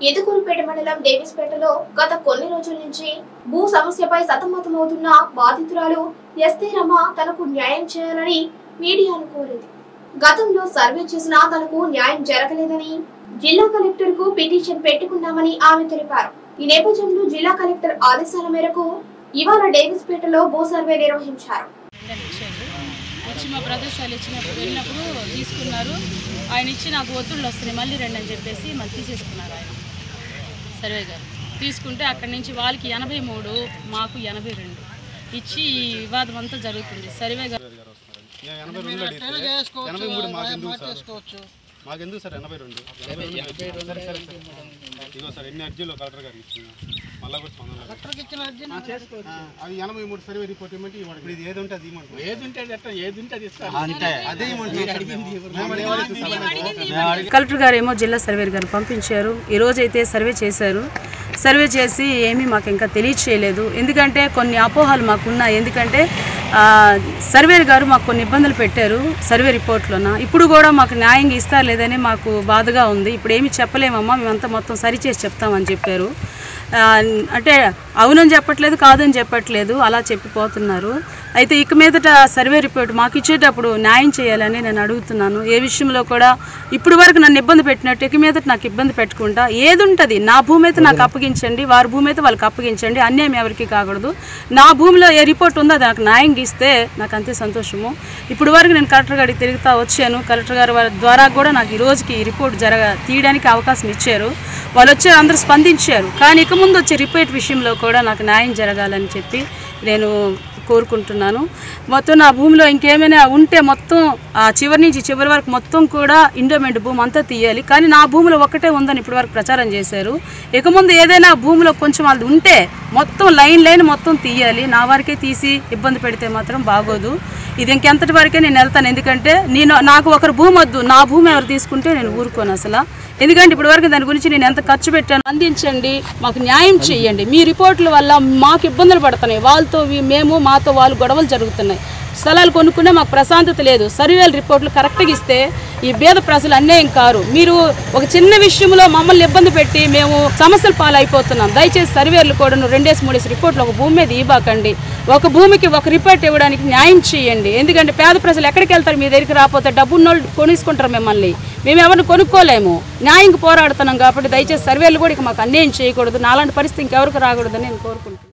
ఎదుకూరుపేట మండలం డేవిస్పేటలో గత కొన్ని రోజుల నుంచి భూ సమస్యపై సతమతమవుతున్న బాధితురాలు ఎస్తే రమ తనకు న్యాయం చేయాలని మీడియాను కోరింది గతంలో సర్వే చేసినా తనకు న్యాయం జరగలేదని జిల్లా కలెక్టర్ కు పిటిషన్ పెట్టుకున్నామని ఆమె తెలిపారు ఈ నేపథ్యంలో జిల్లా కలెక్టర్ ఆదేశాల మేరకు ఇవాళ డేవిస్పేటలో భూ సర్వే నిర్వహించారు అని ఇచ్చారు వచ్చి మా బ్రదర్స్ వాళ్ళు ఇచ్చినప్పుడు వెళ్ళినప్పుడు తీసుకున్నారు ఆయన ఇచ్చి నాకు ఒత్తిళ్ళు వస్తున్నాయి మళ్ళీ రండి అని చెప్పేసి మళ్ళీ తీసేసుకున్నారు ఆయన సర్వే గారు తీసుకుంటే అక్కడి నుంచి వాళ్ళకి ఎనభై మూడు మాకు ఎనభై రెండు ఇచ్చి ఈ వివాదం అంతా జరుగుతుంది సర్వే గారు నేను ఎనభై రెండు అడిగితే ఎనభై మూడు మాకెందుకు సార్ మాకెందుకు సార్ ఎనభై రెండు ఎనభై రెండు సరే సరే సరే ఇదిగో సార్ ఎన్ని అర్జీలు కలెక్టర్ గారికి ఇచ్చిన మళ్ళా కూడా స్పందన లేదు. ఆ, అది ఎనభై మూడు సర్వే రిపోర్ట్ ఇవ్వమంటే ఇవ్వండి ఇప్పుడు ఇది ఏది ఉంటే అది ఇవ్వమంటారు ఏది ఉంటే ఎట్లా ఏది ఉంటే అది ఇస్తారు అదే ఇవ్వమంటారు మేము అడిగింది సార్. కలెక్టర్ గారు ఏమో జిల్లా సర్వేర్ గారు పంపించారు ఈ రోజు అయితే సర్వే చేశారు సర్వే చేసి ఏమీ మాకు ఇంకా తెలియచేయలేదు ఎందుకంటే కొన్ని అపోహలు మాకున్నాయి ఎందుకంటే ఆ, సర్వేర్ గారు మాకు కొన్ని ఇబ్బందులు పెట్టారు సర్వే రిపోర్ట్లోన ఇప్పుడు కూడా మాకు న్యాయంగా ఇస్తారు లేదని మాకు బాధగా ఉంది ఇప్పుడు ఏమి చెప్పలేమమ్మా మేమంతా మొత్తం సరిచేసి చెప్తామని చెప్పారు ఆ, అంటే అవునని చెప్పట్లేదు కాదని చెప్పట్లేదు అలా చెప్పిపోతున్నారు అయితే ఇక మీదట సర్వే రిపోర్ట్ మాకు ఇచ్చేటప్పుడు న్యాయం చేయాలని నేను అడుగుతున్నాను ఏ విషయంలో కూడా ఇప్పుడు వరకు నన్ను ఇబ్బంది పెట్టినట్టు ఇక మీదట నాకు ఇబ్బంది పెట్టకుండా ఏది ఉంటుంది నా భూమి అయితే నాకు అప్పగించండి వారి భూమి అయితే వాళ్ళకి అప్పగించండి అన్యాయం ఎవరికి కాకూడదు నా భూమిలో ఏ రిపోర్ట్ ఉందో అది నాకు న్యాయం ఇస్తే నాకు అంతే సంతోషము ఇప్పుడు వరకు నేను కలెక్టర్ గారికి తిరుగుతా వచ్చాను కలెక్టర్ గారి వారి ద్వారా కూడా నాకు ఈ రోజుకి ఈ రిపోర్ట్ జరగ తీయడానికి అవకాశం ఇచ్చారు వాళ్ళు వచ్చారు అందరూ స్పందించారు కానీ ఇక ముందు వచ్చే రిపోర్ట్ విషయంలో కూడా నాకు న్యాయం జరగాలని చెప్పి నేను కోరుకుంటున్నాను మొత్తం నా భూమిలో ఇంకేమైనా ఉంటే మొత్తం ఆ చివరి నుంచి చివరి వరకు మొత్తం కూడా ఇండోమెంట్ భూమి అంతా తీయాలి కానీ నా భూమిలో ఒక్కటే ఉందని ఇప్పటి వరకు ప్రచారం చేశారు ఇక ముందు ఏదైనా భూమిలో కొంచెం అది ఉంటే మొత్తం లైన్ లైన్ మొత్తం తీయాలి నా వరకే తీసి ఇబ్బంది పెడితే మాత్రం బాగోదు ఇది ఇంకెంతటి వరకే నేను వెళ్తాను ఎందుకంటే నేను నాకు ఒకరు భూమి వద్దు నా భూమి ఎవరు తీసుకుంటే నేను ఊరుకోను అసలు ఎందుకంటే ఇప్పటి వరకు దాని గురించి నేను ఎంత ఖర్చు పెట్టాను అందించండి మాకు న్యాయం చేయండి మీ రిపోర్టుల వల్ల మాకు ఇబ్బందులు పడుతున్నాయి వాళ్ళతో వీ- మేము మాతో వాళ్ళు గొడవలు జరుగుతున్నాయి స్థలాలు కొనుక్కునే మాకు ప్రశాంతత లేదు సర్వేల రిపోర్ట్లు కరెక్ట్గా ఇస్తే ఈ పేద ప్రజలు అన్యాయం కారు మీరు ఒక చిన్న విషయంలో మమ్మల్ని ఇబ్బంది పెట్టి మేము సమస్యలు పాలైపోతున్నాం దయచేసి సర్వేలు కూడా రెండేసి మూడేసి రిపోర్ట్లు ఒక భూమి మీద ఇవ్వకండి ఒక భూమికి ఒక రిపోర్ట్ ఇవ్వడానికి న్యాయం చేయండి ఎందుకంటే పేద ప్రజలు ఎక్కడికి వెళ్తారు మీ దగ్గరికి రాకపోతే డబ్బు ఉన్నోళ్ళు కొనేసుకుంటారు మిమ్మల్ని మేము ఎవరిని కొనుక్కోలేము న్యాయంకి పోరాడుతున్నాం కాబట్టి దయచేసి సర్వేలు కూడా ఇక మాకు అన్యాయం చేయకూడదు నాలాంటి పరిస్థితి ఇంకెవరికి రాకూడదని నేను కోరుకుంటున్నాను